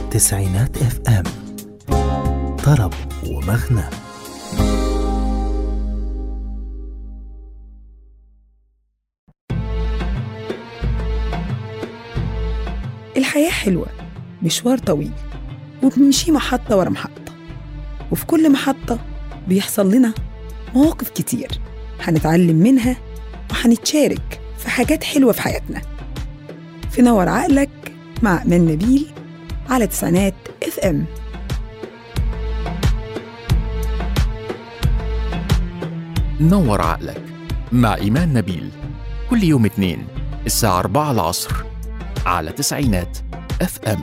تسعينات اف ام طرب ومغنى الحياة حلوة مشوار طويل وبنمشي محطة ورا محطة وفي كل محطة بيحصل لنا مواقف كتير هنتعلم منها وهنتشارك في حاجات حلوة في حياتنا في نور عقلك مع أمان نبيل على تسعينات اف ام نور عقلك مع إيمان نبيل كل يوم اثنين الساعة 4 العصر على تسعينات اف ام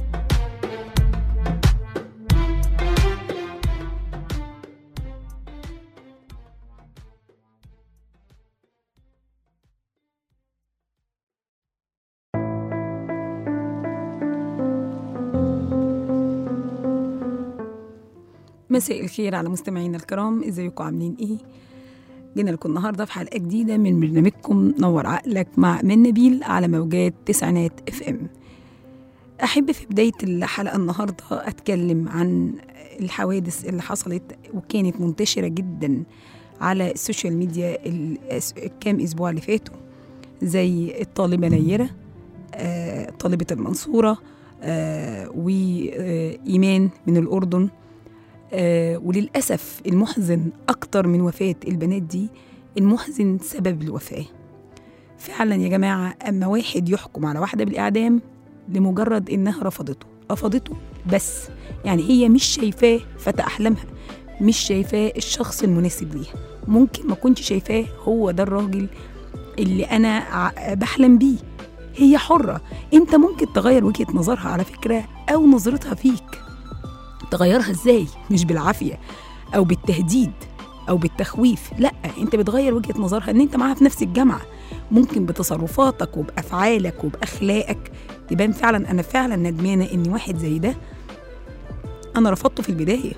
مساء الخير على مستمعينا الكرام ازيكم عاملين ايه جينا لكم النهارده في حلقه جديده من برنامجكم نور عقلك مع من نبيل على موجات تسعينات اف ام احب في بدايه الحلقه النهارده اتكلم عن الحوادث اللي حصلت وكانت منتشره جدا على السوشيال ميديا الأس- الكام اسبوع اللي فاتوا زي الطالبه نيره آه، طالبه المنصوره آه، وايمان من الاردن آه وللأسف المحزن أكتر من وفاة البنات دي المحزن سبب الوفاة فعلا يا جماعة أما واحد يحكم على واحدة بالإعدام لمجرد إنها رفضته رفضته بس يعني هي مش شايفاه فتى أحلامها مش شايفاه الشخص المناسب ليها ممكن ما كنتش شايفاه هو ده الراجل اللي أنا ع- بحلم بيه هي حرة انت ممكن تغير وجهة نظرها على فكرة أو نظرتها فيك تغيرها ازاي مش بالعافيه او بالتهديد او بالتخويف لا انت بتغير وجهه نظرها ان انت معاها في نفس الجامعه ممكن بتصرفاتك وبافعالك وباخلاقك تبان فعلا انا فعلا ندمانه ان واحد زي ده انا رفضته في البدايه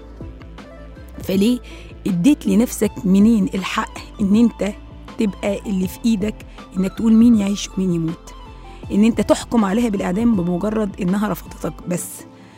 فليه اديت لنفسك منين الحق ان انت تبقى اللي في ايدك انك تقول مين يعيش ومين يموت ان انت تحكم عليها بالاعدام بمجرد انها رفضتك بس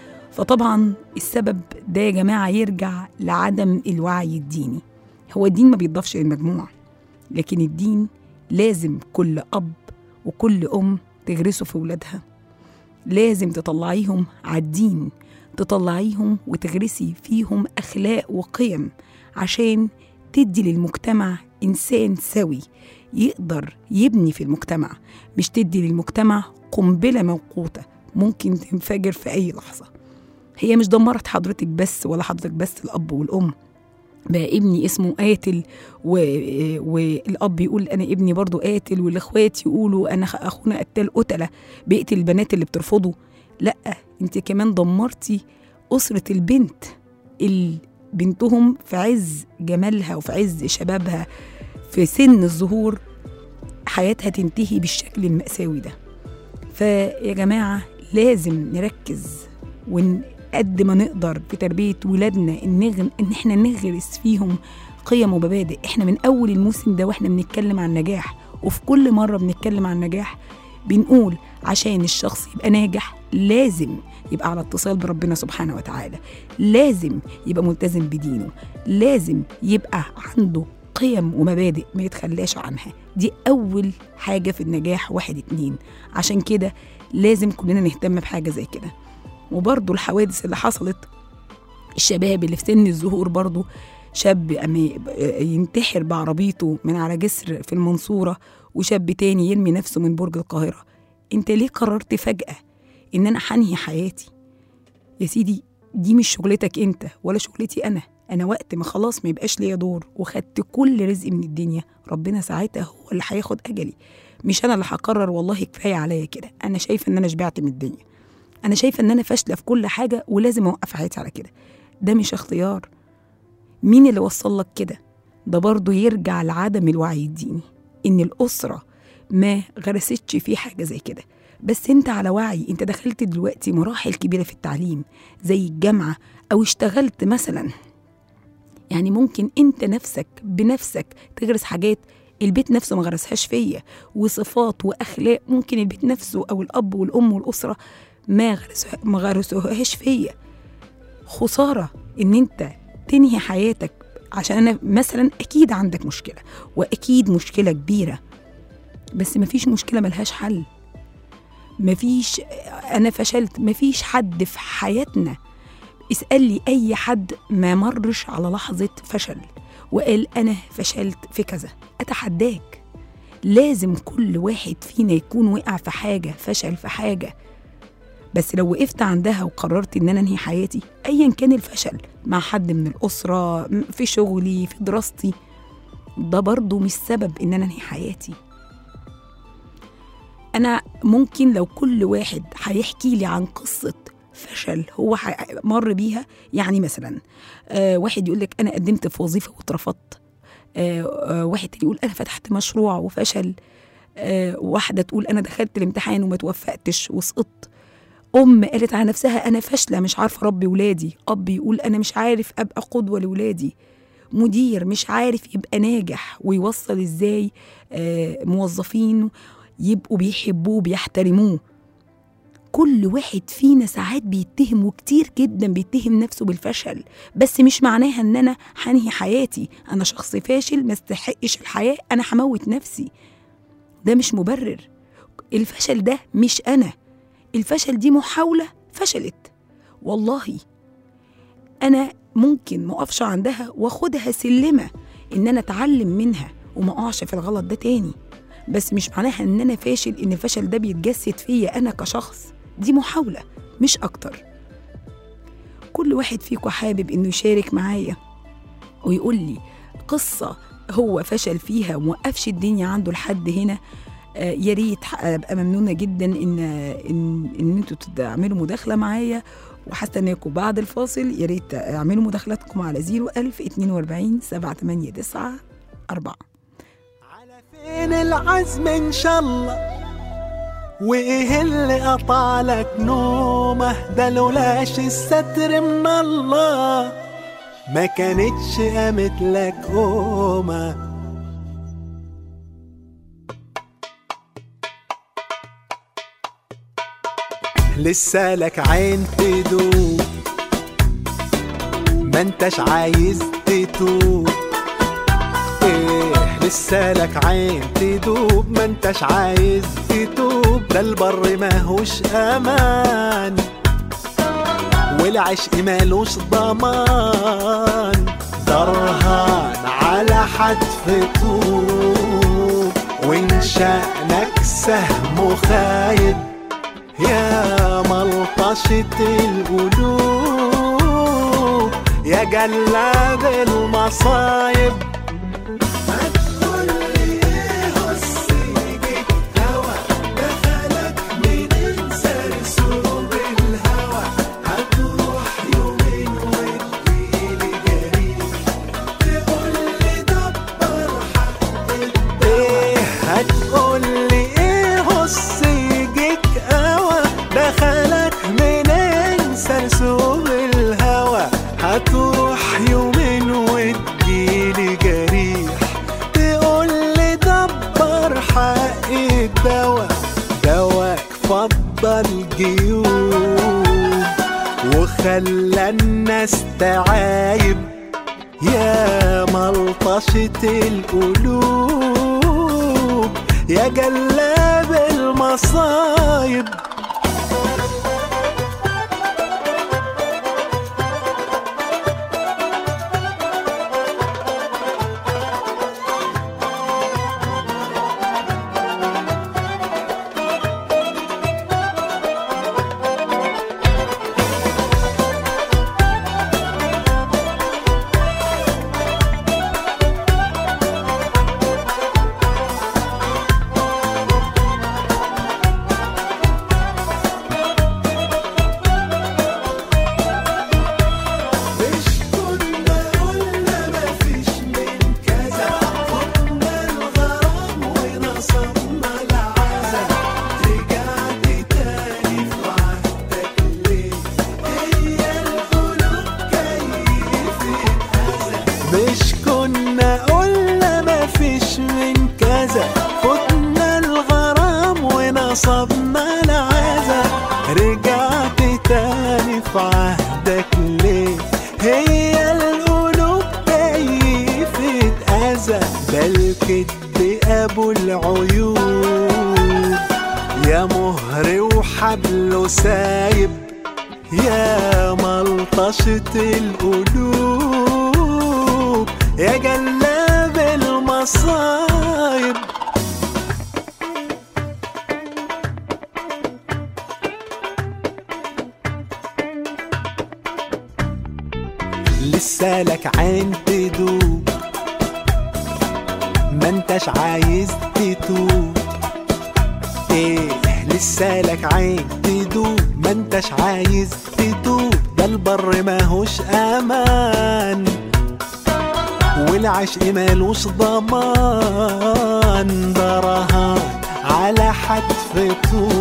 فطبعا السبب ده يا جماعة يرجع لعدم الوعي الديني هو الدين ما بيضافش للمجموعة لكن الدين لازم كل أب وكل أم تغرسه في ولادها لازم تطلعيهم على الدين تطلعيهم وتغرسي فيهم أخلاق وقيم عشان تدي للمجتمع إنسان سوي يقدر يبني في المجتمع مش تدي للمجتمع قنبلة موقوتة ممكن تنفجر في أي لحظة هي مش دمرت حضرتك بس ولا حضرتك بس الأب والأم بقى ابني اسمه قاتل و... والأب يقول أنا ابني برضو قاتل والإخوات يقولوا أنا خ- أخونا قتال قتلة بيقتل البنات اللي بترفضه لأ أنت كمان دمرتي أسرة البنت اللي بنتهم في عز جمالها وفي عز شبابها في سن الظهور حياتها تنتهي بالشكل المأساوي ده فيا جماعة لازم نركز ونقد ما نقدر في تربية ولادنا إن, نغ... إن إحنا نغرس فيهم قيم ومبادئ إحنا من أول الموسم ده وإحنا بنتكلم عن نجاح وفي كل مرة بنتكلم عن نجاح بنقول عشان الشخص يبقى ناجح لازم يبقى على اتصال بربنا سبحانه وتعالى لازم يبقى ملتزم بدينه لازم يبقى عنده قيم ومبادئ ما يتخلاش عنها دي أول حاجة في النجاح واحد اتنين عشان كده لازم كلنا نهتم بحاجة زي كده وبرضو الحوادث اللي حصلت الشباب اللي في سن الظهور برضو شاب أما ينتحر بعربيته من على جسر في المنصورة وشاب تاني يرمي نفسه من برج القاهرة انت ليه قررت فجأة ان انا حنهي حياتي يا سيدي دي مش شغلتك انت ولا شغلتي انا انا وقت ما خلاص ما يبقاش ليا دور وخدت كل رزق من الدنيا ربنا ساعتها هو اللي هياخد اجلي مش انا اللي هقرر والله كفايه عليا كده انا شايفه ان انا شبعت من الدنيا انا شايفه ان انا فاشله في كل حاجه ولازم اوقف حياتي على كده ده مش اختيار مين اللي وصل لك كده ده برضه يرجع لعدم الوعي الديني ان الاسره ما غرستش فيه حاجه زي كده بس انت على وعي انت دخلت دلوقتي مراحل كبيره في التعليم زي الجامعه او اشتغلت مثلا يعني ممكن انت نفسك بنفسك تغرس حاجات البيت نفسه ما غرسهاش فيا وصفات واخلاق ممكن البيت نفسه او الاب والام والاسره ما غرسوها- ما غرسوهاش فيا خساره ان انت تنهي حياتك عشان انا مثلا اكيد عندك مشكله واكيد مشكله كبيره بس مفيش مشكله ملهاش حل مفيش انا فشلت مفيش حد في حياتنا اسال لي اي حد ما مرش على لحظه فشل وقال انا فشلت في كذا اتحداك لازم كل واحد فينا يكون وقع في حاجه فشل في حاجه بس لو وقفت عندها وقررت ان انا انهي حياتي ايا كان الفشل مع حد من الاسره م- في شغلي في دراستي ده برضه مش سبب ان انا انهي حياتي انا ممكن لو كل واحد هيحكي لي عن قصه فشل هو ح- مر بيها يعني مثلا آه واحد يقول لك انا قدمت في وظيفه واترفضت آه آه واحد تاني يقول انا فتحت مشروع وفشل آه واحده تقول انا دخلت الامتحان وما توفقتش وسقطت ام قالت على نفسها انا فاشله مش عارفه اربي ولادي اب يقول انا مش عارف ابقى قدوه لولادي مدير مش عارف يبقى ناجح ويوصل ازاي آه موظفين يبقوا بيحبوه بيحترموه كل واحد فينا ساعات بيتهم وكتير جدا بيتهم نفسه بالفشل بس مش معناها ان انا هنهي حياتي انا شخص فاشل ما استحقش الحياه انا هموت نفسي ده مش مبرر الفشل ده مش انا الفشل دي محاوله فشلت والله انا ممكن ما اقفش عندها واخدها سلمه ان انا اتعلم منها وما اقعش في الغلط ده تاني بس مش معناها ان انا فاشل ان الفشل ده بيتجسد فيا انا كشخص دي محاوله مش اكتر كل واحد فيكم حابب انه يشارك معايا ويقول لي قصه هو فشل فيها وموقفش الدنيا عنده لحد هنا آه، يا ريت ح- ابقى ممنونه جدا ان ان ان انتوا تعملوا مداخله معايا وهستناكم بعد الفاصل يا ريت اعملوا مداخلاتكم على 01000 42 789 4 على فين العزم ان شاء الله وايه اللي قطع لك نومه ده لولاش الستر من الله ما كانتش قامت لك قومه لسه لك عين تدوب ما انتش عايز تتوب ايه لسه لك عين تدوب ما انتش عايز تتوب ده البر ماهوش امان والعشق مالوش ضمان درهان على حتف طوب وان شأنك سهم خايب يا ملطشة القلوب يا جلاد المصايب ايه هتقولي ايه هص يجيك قوى دخلك منين سرسوب الهوى هتروح يومين وتجيلي جريح تقولي دبر حق الدواء دواك فضل جيوب وخلى الناس تعايب يا ملطشة القلوب يا جلاب المصايب مش كنا قلنا مفيش من كذا خدنا الغرام ونصبنا العزا رجعت تاني في وعدك ليه هي القلوب كيفت أذى مش كنا قلنا مفيش من كذا خدنا الغرام ونصبنا العزا رجعت تخلف عهدك ليه هي القلوب كيفة أذى ده الكدب أبو العيوب يا مهر وحبله سايب يا ملطشة القلوب يا جلاب المصايب لسه لك عين تدوب ما انتش عايز تتوب ايه لسه لك عين تدوب ما انتش عايز تتوب ده البر ماهوش امان والعشق مالوش ضمان ده رهان على حتف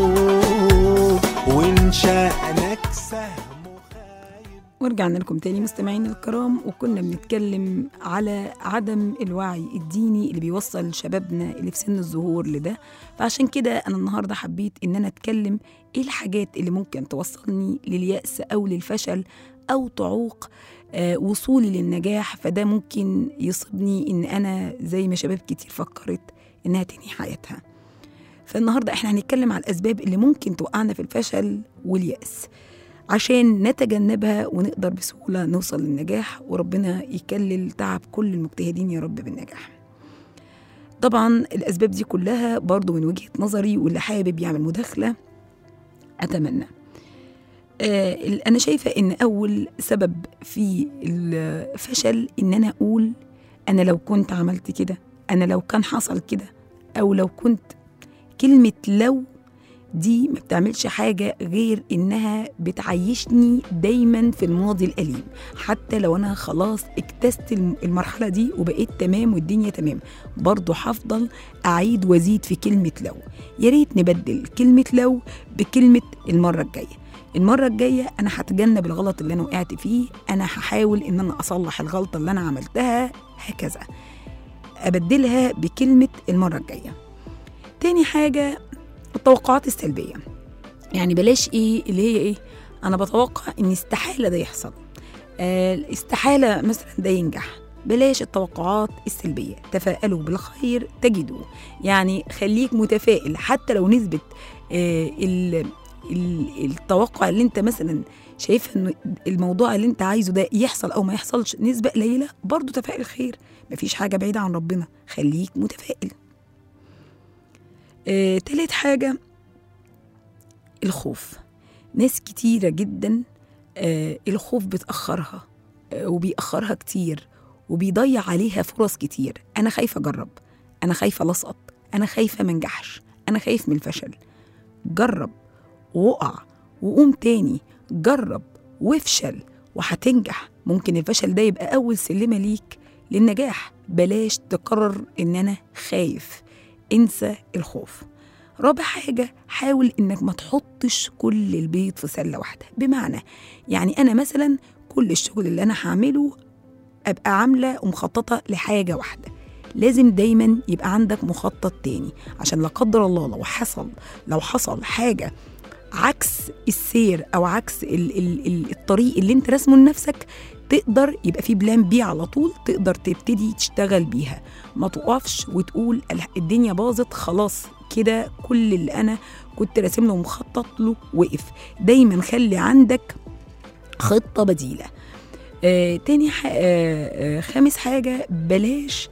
طوب وان شأنك سهم خايب ورجعنا لكم تاني مستمعينا الكرام وكنا بنتكلم على عدم الوعي الديني اللي بيوصل شبابنا اللي في سن الظهور لده فعشان كده انا النهارده حبيت ان انا اتكلم ايه الحاجات اللي ممكن توصلني لليأس او للفشل او تعوق آه، وصولي للنجاح فده ممكن يصيبني ان انا زي ما شباب كتير فكرت انها تنهي حياتها فالنهارده احنا هنتكلم على الاسباب اللي ممكن توقعنا في الفشل واليأس عشان نتجنبها ونقدر بسهولة نوصل للنجاح وربنا يكلل تعب كل المجتهدين يا رب بالنجاح طبعا الأسباب دي كلها برضو من وجهة نظري واللي حابب يعمل مداخلة أتمنى آه ال- أنا شايفة إن أول سبب في الفشل إن أنا أقول أنا لو كنت عملت كده أنا لو كان حصل كده أو لو كنت كلمة لو دي ما بتعملش حاجة غير إنها بتعيشني دايما في الماضي الأليم حتى لو أنا خلاص اجتزت الم- المرحلة دي وبقيت تمام والدنيا تمام برضه هفضل أعيد وأزيد في كلمة لو يا ريت نبدل كلمة لو بكلمة المرة الجاية المرة الجاية أنا هتجنب الغلط اللي أنا وقعت فيه أنا هحاول إن أنا أصلح الغلطة اللي أنا عملتها هكذا أبدلها بكلمة المرة الجاية تاني حاجة التوقعات السلبية يعني بلاش ايه اللي هي ايه انا بتوقع ان استحالة ده يحصل آه استحالة مثلا ده ينجح بلاش التوقعات السلبية تفائلوا بالخير تجدوه يعني خليك متفائل حتى لو نسبة آه ال ال- التوقع اللي انت مثلا شايف انه الموضوع اللي انت عايزه ده يحصل او ما يحصلش نسبة قليلة برضه تفائل خير مفيش حاجة بعيدة عن ربنا خليك متفائل آه، تالت حاجة الخوف ناس كتيرة جدا آه، الخوف بتأخرها آه، وبيأخرها كتير وبيضيع عليها فرص كتير أنا خايفة أجرب أنا خايفة لسقط أنا خايفة منجحش أنا خايف من الفشل جرب وقع وقوم تاني جرب وافشل وهتنجح ممكن الفشل ده يبقى أول سلمة ليك للنجاح بلاش تقرر إن أنا خايف انسى الخوف رابع حاجة حاول إنك ما تحطش كل البيض في سلة واحدة بمعنى يعني أنا مثلا كل الشغل اللي أنا هعمله أبقى عاملة ومخططة لحاجة واحدة لازم دايما يبقى عندك مخطط تاني عشان لا قدر الله لو حصل لو حصل حاجة عكس السير او عكس ال ال ال الطريق اللي انت راسمه لنفسك تقدر يبقى في بلان بي على طول تقدر تبتدي تشتغل بيها ما تقفش وتقول ال- الدنيا باظت خلاص كده كل اللي انا كنت راسم له ومخطط له وقف دايما خلي عندك خطه بديله آه تاني ح... آه آه خامس حاجه بلاش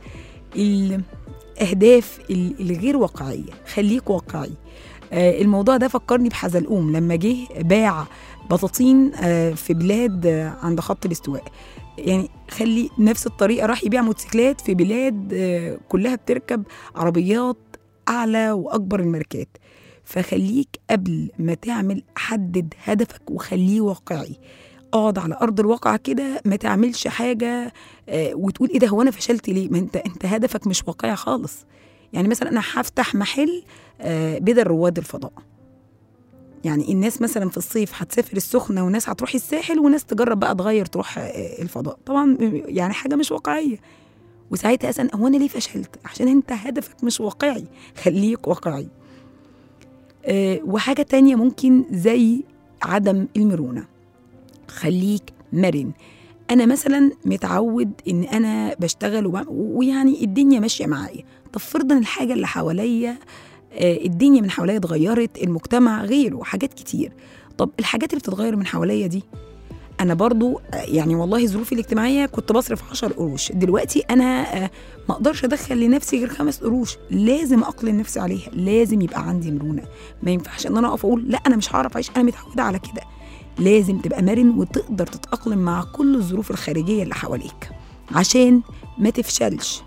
الاهداف ال- الغير واقعيه خليك واقعي آه الموضوع ده فكرني بحزلقوم لما جه باع بطاطين آه في بلاد آه عند خط الاستواء يعني خلي نفس الطريقه راح يبيع موتوسيكلات في بلاد آه كلها بتركب عربيات اعلى واكبر الماركات فخليك قبل ما تعمل حدد هدفك وخليه واقعي اقعد على ارض الواقع كده ما تعملش حاجه آه وتقول ايه ده هو انا فشلت ليه ما انت انت هدفك مش واقعي خالص يعني مثلا انا هفتح محل آه بدل رواد الفضاء يعني الناس مثلا في الصيف هتسافر السخنه وناس هتروح الساحل وناس تجرب بقى تغير تروح آه، الفضاء طبعا يعني حاجه مش واقعيه وساعتها اسال هو انا ليه فشلت عشان انت هدفك مش واقعي خليك واقعي آه، وحاجه تانية ممكن زي عدم المرونه خليك مرن انا مثلا متعود ان انا بشتغل وبعمل- ويعني الدنيا ماشيه معايا طب فرضا الحاجه اللي حواليا آه، الدنيا من حواليا اتغيرت المجتمع غيره حاجات كتير طب الحاجات اللي بتتغير من حواليا دي انا برضو آه، يعني والله ظروفي الاجتماعيه كنت بصرف 10 قروش دلوقتي انا آه، ما اقدرش ادخل لنفسي غير خمس قروش لازم اقلم نفسي عليها لازم يبقى عندي مرونه ما ينفعش ان انا اقف اقول لا انا مش هعرف اعيش انا متعوده على كده لازم تبقى مرن وتقدر تتاقلم مع كل الظروف الخارجيه اللي حواليك عشان ما تفشلش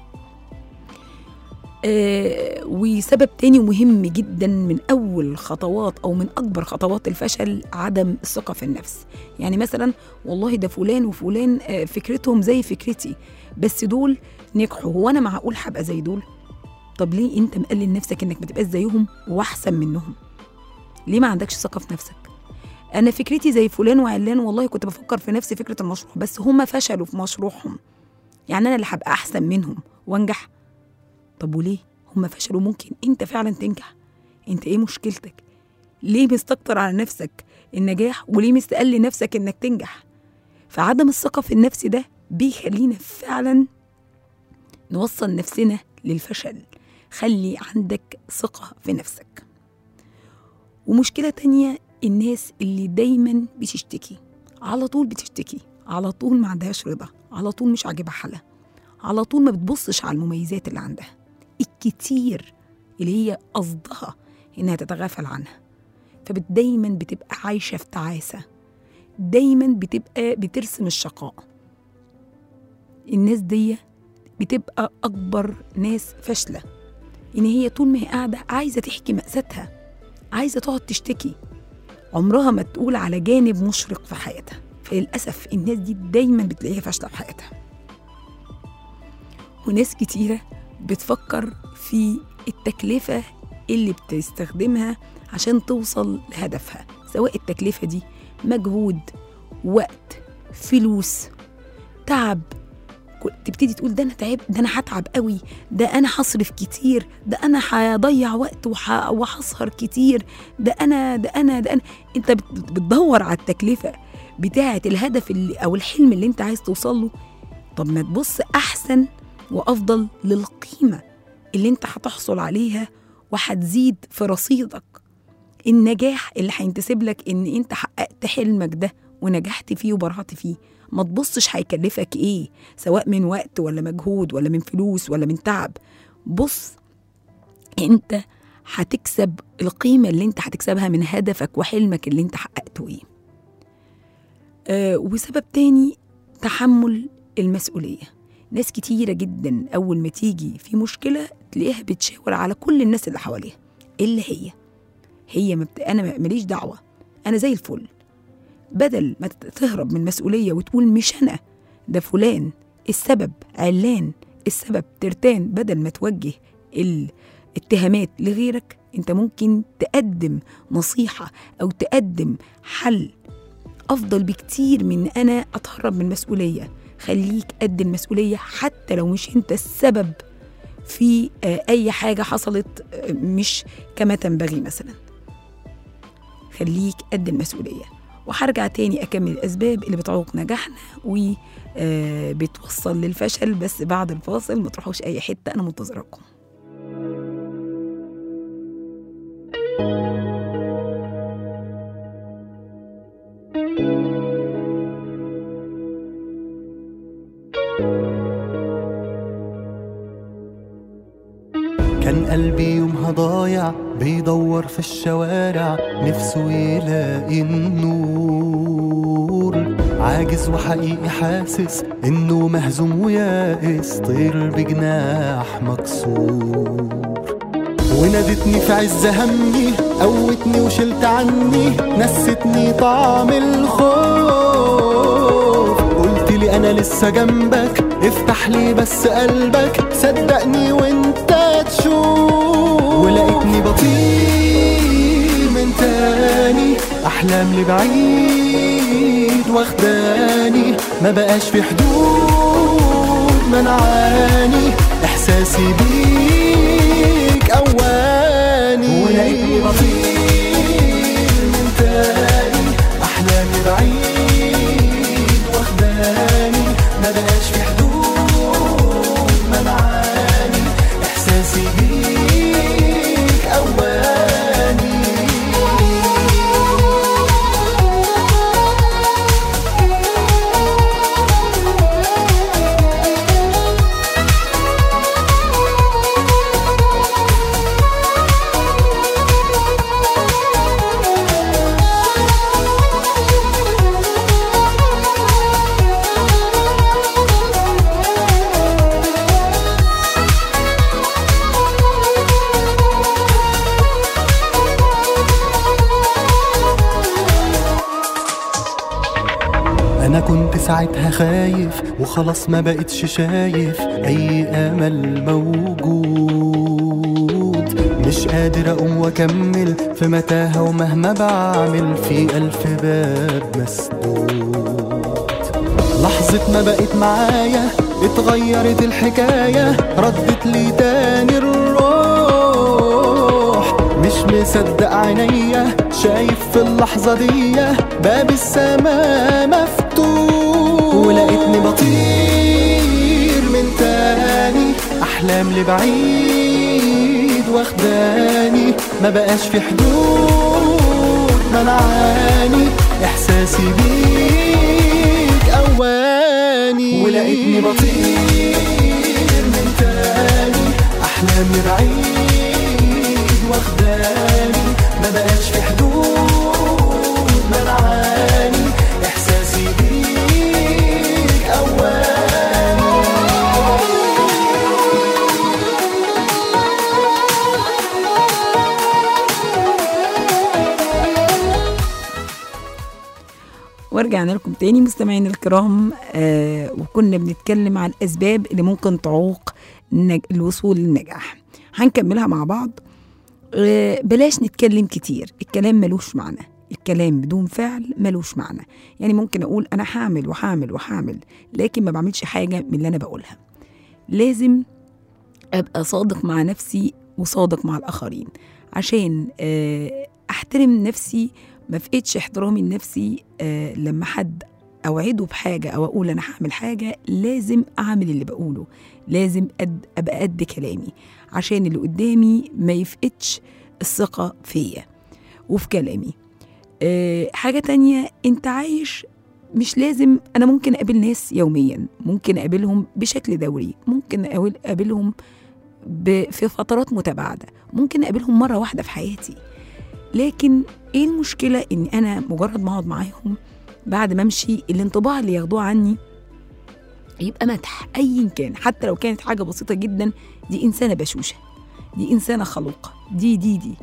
آه وسبب تاني مهم جدا من اول خطوات او من اكبر خطوات الفشل عدم الثقه في النفس يعني مثلا والله ده فلان وفلان آه فكرتهم زي فكرتي بس دول نجحوا هو انا معقول هبقى زي دول طب ليه انت مقلل نفسك انك ما تبقاش زيهم واحسن منهم ليه ما عندكش ثقه في نفسك انا فكرتي زي فلان وعلان والله كنت بفكر في نفس فكره المشروع بس هم فشلوا في مشروعهم يعني انا اللي هبقى احسن منهم وانجح طب وليه هم فشلوا ممكن انت فعلا تنجح انت ايه مشكلتك ليه مستكتر على نفسك النجاح وليه مستقل نفسك انك تنجح فعدم الثقه في النفس ده بيخلينا فعلا نوصل نفسنا للفشل خلي عندك ثقه في نفسك ومشكله تانية الناس اللي دايما بتشتكي على طول بتشتكي على طول ما عندهاش رضا على طول مش عاجبها حالها على طول ما بتبصش على المميزات اللي عندها الكتير اللي هي قصدها انها تتغافل عنها فدايما بتبقى عايشه في تعاسه دايما بتبقى بترسم الشقاء الناس دي بتبقى اكبر ناس فاشله ان هي طول ما هي قاعده عايزه تحكي مأساتها عايزه تقعد تشتكي عمرها ما تقول على جانب مشرق في حياتها فللاسف الناس دي دايما بتلاقيها فاشله في حياتها وناس كتيره بتفكر في التكلفه اللي بتستخدمها عشان توصل لهدفها سواء التكلفه دي مجهود وقت فلوس تعب كل- تبتدي تقول ده انا تعب ده انا هتعب قوي ده انا هصرف كتير ده انا هضيع وقت وح- وهسهر كتير ده انا ده انا ده انا انت بت- بتدور على التكلفه بتاعه الهدف اللي او الحلم اللي انت عايز توصل له طب ما تبص احسن وافضل للقيمه اللي انت هتحصل عليها وهتزيد في رصيدك النجاح اللي هينتسب لك ان انت حققت حلمك ده ونجحت فيه وبرعت فيه ما تبصش هيكلفك ايه سواء من وقت ولا مجهود ولا من فلوس ولا من تعب بص انت هتكسب القيمة اللي انت هتكسبها من هدفك وحلمك اللي انت حققته ايه آه وسبب تاني تحمل المسؤولية ناس كتيرة جدا أول ما تيجي في مشكلة تلاقيها بتشاور على كل الناس اللي حواليها اللي هي هي ما بت... أنا ما- ماليش دعوة أنا زي الفل بدل ما تت- تهرب من مسؤولية وتقول مش أنا ده فلان السبب علان السبب ترتان بدل ما توجه الاتهامات لغيرك انت ممكن تقدم نصيحة أو تقدم حل أفضل بكتير من أنا أتهرب من مسؤولية خليك قد المسؤولية حتى لو مش أنت السبب في آه، أي حاجة حصلت آه، مش كما تنبغي مثلا خليك قد المسؤولية وهرجع تاني أكمل الأسباب اللي بتعوق نجاحنا وبتوصل للفشل بس بعد الفاصل ما تروحوش أي حتة أنا منتظراكم كان قلبي يومها ضايع بيدور في الشوارع نفسه يلاقي النور عاجز وحقيقي حاسس انه مهزوم ويائس طير بجناح مكسور ونادتني في عز همي قوتني وشلت عني نستني طعم الخوف قلت لي انا لسه جنبك افتح لي بس قلبك صدقني وانت تشوف ولقيتني بطير من تاني احلام لبعيد واخداني ما بقاش في حدود منعاني احساسي بيك اواني ولقيتني بطير من تاني احلامي بعيد انا كنت ساعتها خايف وخلاص ما بقتش شايف اي امل موجود مش قادر اقوم واكمل في متاهه ومهما بعمل في الف باب مسدود لحظة ما بقت معايا اتغيرت الحكاية ردت لي تاني الروح مش مصدق عينيا شايف في اللحظة دي باب السماء مفتوح ولقيتني بطير من تاني أحلام لبعيد واخداني ما بقاش في حدود منعاني إحساسي بيك أواني ولقيتني بطير من تاني أحلامي بعيد واخداني ما بقاش في حدود منعاني إحساسي بيك أواني ورجعنا لكم تاني مستمعينا الكرام آه وكنا بنتكلم عن الأسباب اللي ممكن تعوق النج... الوصول للنجاح هنكملها مع بعض آه بلاش نتكلم كتير الكلام ملوش معنى الكلام بدون فعل ملوش معنى يعني ممكن أقول أنا هعمل وهعمل وهعمل لكن ما بعملش حاجة من اللي أنا بقولها لازم أبقى صادق مع نفسي وصادق مع الآخرين عشان آه أحترم نفسي ما فقدش احترامي لنفسي آه لما حد اوعده بحاجه او اقول انا هعمل حاجه لازم اعمل اللي بقوله لازم أد ابقى قد كلامي عشان اللي قدامي ما يفقدش الثقه فيا وفي كلامي آه حاجه تانية انت عايش مش لازم انا ممكن اقابل ناس يوميا ممكن اقابلهم بشكل دوري ممكن أقابل- اقابلهم ب- في فترات متباعده ممكن اقابلهم مره واحده في حياتي لكن ايه المشكله ان انا مجرد ما اقعد معاهم بعد ما امشي الانطباع اللي ياخدوه عني يبقى مدح ايا كان حتى لو كانت حاجه بسيطه جدا دي انسانه بشوشه دي انسانه خلوقه دي دي دي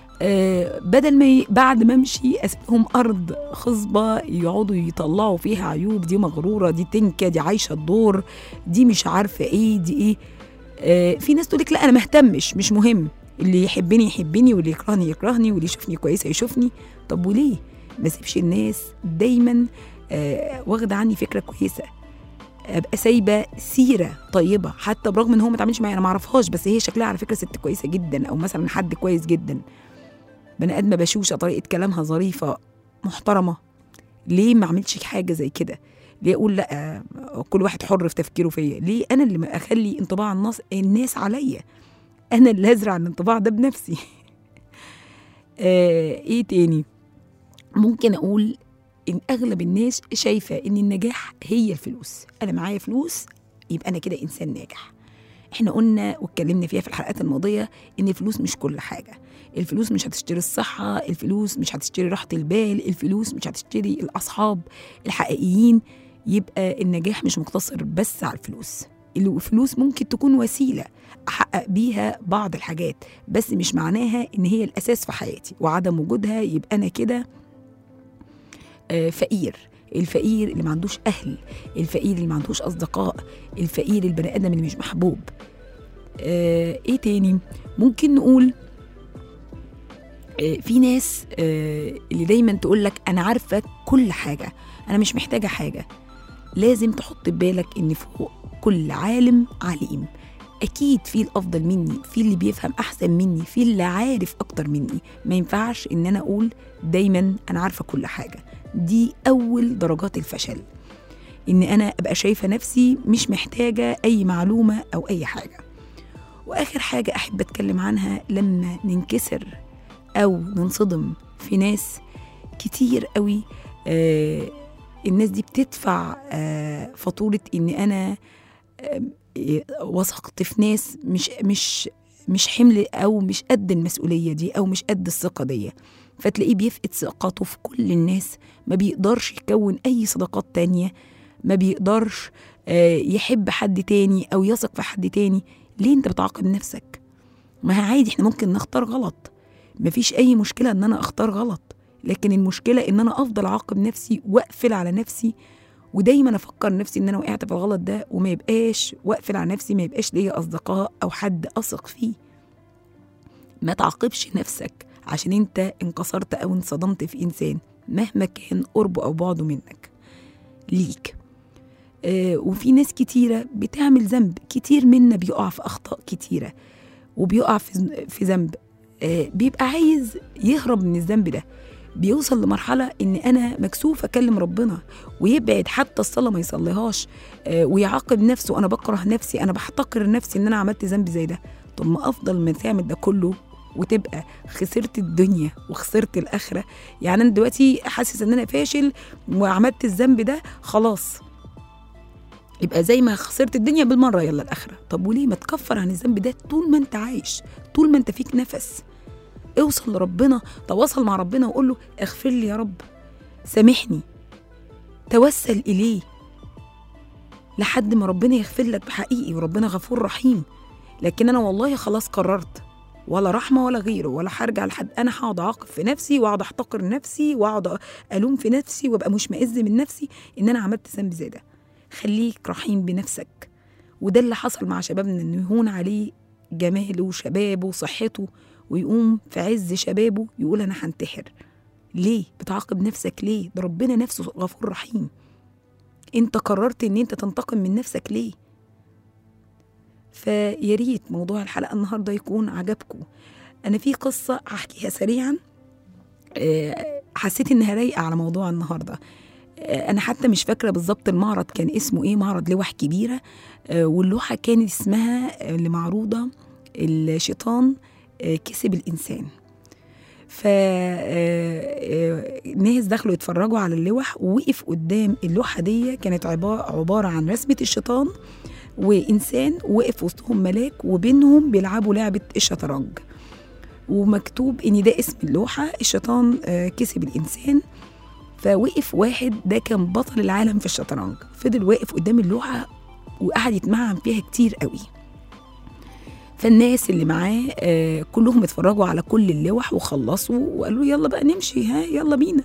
آه بدل ما ي... بعد ما امشي اسيبهم ارض خصبه يقعدوا يطلعوا فيها عيوب دي مغروره دي تنكه دي عايشه الدور دي مش عارفه ايه دي ايه آه في ناس تقول لك لا انا مهتمش مش مهم اللي يحبني يحبني واللي يكرهني يكرهني واللي يشوفني كويسه يشوفني طب وليه ما سيبش الناس دايما آه واخده عني فكره كويسه ابقى سايبه سيره طيبه حتى برغم ان هو ما اتعاملش معايا انا ما اعرفهاش بس هي شكلها على فكره ست كويسه جدا او مثلا حد كويس جدا بني ادمه بشوشه طريقه كلامها ظريفه محترمه ليه ما اعملش حاجه زي كده ليه اقول لا آه، كل واحد حر في تفكيره فيا ليه انا اللي ما اخلي انطباع الناس الناس عليا انا اللي هزرع الانطباع ده بنفسي آه ايه تاني ممكن اقول ان اغلب الناس شايفه ان النجاح هي الفلوس انا معايا فلوس يبقى انا كده انسان ناجح احنا قلنا واتكلمنا فيها في الحلقات الماضيه ان الفلوس مش كل حاجه الفلوس مش هتشتري الصحه الفلوس مش هتشتري راحه البال الفلوس مش هتشتري الاصحاب الحقيقيين يبقى النجاح مش مقتصر بس على الفلوس الفلوس ممكن تكون وسيله احقق بيها بعض الحاجات بس مش معناها ان هي الاساس في حياتي وعدم وجودها يبقى انا كده آه، فقير الفقير اللي ما عندوش اهل الفقير اللي ما عندوش اصدقاء الفقير البني ادم اللي مش محبوب آه، ايه تاني ممكن نقول آه، في ناس آه، اللي دايما تقول لك انا عارفه كل حاجه انا مش محتاجه حاجه لازم تحط في بالك ان فوق كل عالم عليم اكيد في الافضل مني في اللي بيفهم احسن مني في اللي عارف اكتر مني ما ينفعش ان انا اقول دايما انا عارفه كل حاجه دي اول درجات الفشل ان انا ابقى شايفه نفسي مش محتاجه اي معلومه او اي حاجه واخر حاجه احب اتكلم عنها لما ننكسر او ننصدم في ناس كتير قوي آه الناس دي بتدفع آه فاتوره ان انا آه وثقت في ناس مش مش مش حمل او مش قد المسؤوليه دي او مش قد الثقه دي فتلاقيه بيفقد ثقته في كل الناس ما بيقدرش يكون اي صداقات تانية ما بيقدرش آه، يحب حد تاني او يثق في حد تاني ليه انت بتعاقب نفسك ما هي عادي احنا ممكن نختار غلط مفيش اي مشكله ان انا اختار غلط لكن المشكله ان انا افضل اعاقب نفسي واقفل على نفسي ودايما افكر نفسي ان انا وقعت في الغلط ده وما يبقاش واقفل على نفسي ما يبقاش ليا اصدقاء او حد اثق فيه ما تعاقبش نفسك عشان انت انكسرت او انصدمت في انسان مهما كان قربه او بعده منك ليك آه وفي ناس كتيرة بتعمل ذنب كتير منا بيقع في أخطاء كتيرة وبيقع في في ذنب آه بيبقى عايز يهرب من الذنب ده بيوصل لمرحلة إن أنا مكسوف أكلم ربنا ويبعد حتى الصلاة ما يصليهاش آه ويعاقب نفسه أنا بكره نفسي أنا بحتقر نفسي إن أنا عملت ذنب زي ده طب ما أفضل ما تعمل ده كله وتبقى خسرت الدنيا وخسرت الآخرة يعني أنا دلوقتي حاسس إن أنا فاشل وعملت الذنب ده خلاص يبقى زي ما خسرت الدنيا بالمرة يلا الآخرة طب وليه ما تكفر عن الذنب ده طول ما أنت عايش طول ما أنت فيك نفس اوصل لربنا تواصل مع ربنا وقول له اغفر لي يا رب سامحني توسل إليه لحد ما ربنا يغفر لك بحقيقي وربنا غفور رحيم لكن أنا والله خلاص قررت ولا رحمة ولا غيره ولا هرجع لحد أنا هقعد أعاقب في نفسي وأقعد أحتقر نفسي وأقعد ألوم في نفسي وأبقى مشمئز من نفسي إن أنا عملت ذنب زي ده خليك رحيم بنفسك وده اللي حصل مع شبابنا إنه يهون عليه جماله وشبابه وصحته ويقوم في عز شبابه يقول أنا هنتحر ليه بتعاقب نفسك ليه ده ربنا نفسه غفور رحيم انت قررت ان انت تنتقم من نفسك ليه فيا ريت موضوع الحلقه النهارده يكون عجبكم انا في قصه هحكيها سريعا آه، حسيت انها رايقه على موضوع النهارده آه، انا حتى مش فاكره بالظبط المعرض كان اسمه ايه معرض لوح كبيره آه، واللوحه كانت اسمها آه، اللي معروضه الشيطان آه، كسب الانسان ف آه، آه، ناس دخلوا يتفرجوا على اللوح ووقف قدام اللوحه دي كانت عباره عباره عن رسمه الشيطان وانسان وقف وسطهم ملاك وبينهم بيلعبوا لعبه الشطرنج ومكتوب ان ده اسم اللوحه الشيطان آه، كسب الانسان فوقف واحد ده كان بطل العالم في الشطرنج فضل واقف قدام اللوحه وقعد يتمعن فيها كتير قوي فالناس اللي معاه آه، كلهم اتفرجوا على كل اللوح وخلصوا وقالوا يلا بقى نمشي ها يلا بينا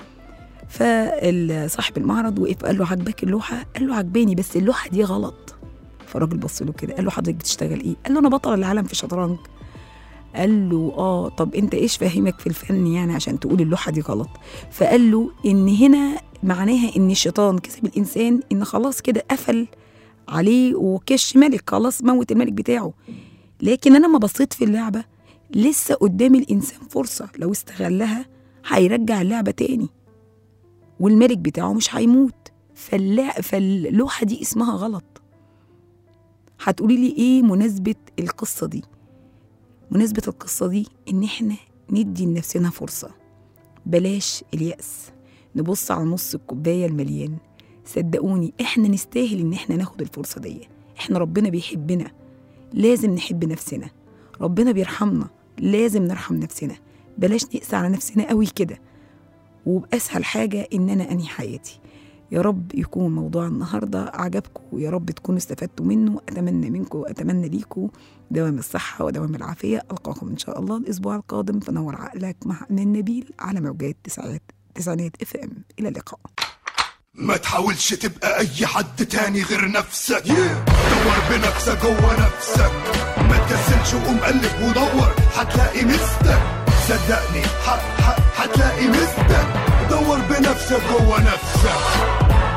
فصاحب المعرض وقف قال له عجبك اللوحه قال له عجباني بس اللوحه دي غلط فالراجل بص له كده قال له حضرتك بتشتغل ايه قال له انا بطل العالم في الشطرنج قال له اه طب انت ايش فاهمك في الفن يعني عشان تقول اللوحه دي غلط فقال له ان هنا معناها ان الشيطان كسب الانسان ان خلاص كده قفل عليه وكش ملك خلاص موت الملك بتاعه لكن انا لما بصيت في اللعبه لسه قدام الانسان فرصه لو استغلها هيرجع اللعبه تاني والملك بتاعه مش هيموت فاللع... فاللوحه دي اسمها غلط هتقولي لي ايه مناسبه القصه دي مناسبه القصه دي ان احنا ندي لنفسنا فرصه بلاش اليأس نبص على نص الكوبايه المليان صدقوني احنا نستاهل ان احنا ناخد الفرصه دي احنا ربنا بيحبنا لازم نحب نفسنا ربنا بيرحمنا لازم نرحم نفسنا بلاش نقسى على نفسنا قوي كده وبأسهل حاجة إن أنا أنهي حياتي يا رب يكون موضوع النهاردة عجبكم ويا رب تكونوا استفدتوا منه أتمنى منكم وأتمنى ليكم دوام الصحة ودوام العافية ألقاكم إن شاء الله الأسبوع القادم في نور عقلك مع أمين نبيل على موجات تسعات تسعينات اف ام إلى اللقاء ما تحاولش تبقى اي حد تاني غير نفسك دور بنفسك جوه نفسك ما تكسلش وقوم قلب ودور هتلاقي مستك صدقني ح- ح- هتلاقي مستك دور بنفسك جوه نفسك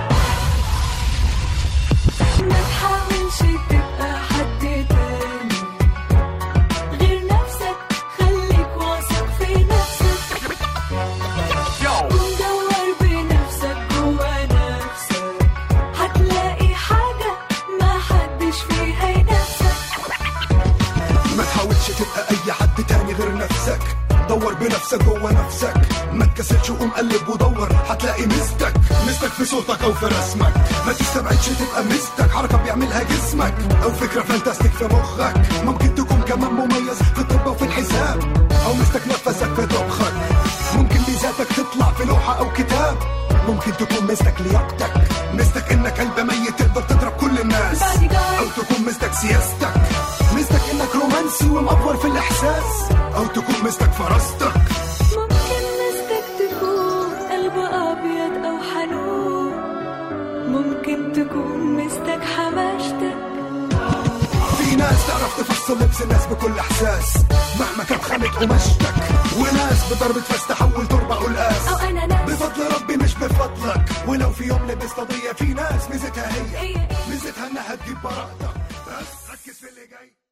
ما تحاولش تبقى حد تاني غير نفسك خليك واثق في نفسك ودور بنفسك جوا نفسك هتلاقي حاجة ما حدش فيها ينافسك ما تحاولش تبقى اي حد تاني غير نفسك دور بنفسك جوه نفسك ما تكسلش وقوم قلب ودور هتلاقي مستك مستك في صوتك او في رسمك ما تستبعدش تبقى مستك حركه بيعملها جسمك او فكره فانتاستيك في مخك ممكن تكون كمان مميز في الطب وفي الحساب او مستك نفسك في طبخك ممكن ميزاتك تطلع في لوحه او كتاب ممكن تكون مستك لياقتك مستك انك قلب ميت تقدر تضرب كل الناس او تكون مستك سياستك مستك انك رومانسي ومأفور في الاحساس او تكون مستك فراستك ممكن مستك تكون قلب أبيض أو حنون وصل لبس الناس بكل احساس مهما كانت خامة قماشتك وناس بضربة فاس تحول تربة قلقاس او انا ناس بفضل ربي مش بفضلك ولو في يوم لبست قضية في ناس ميزتها هي هي ميزتها انها تجيب براءتك بس ركز في اللي جاي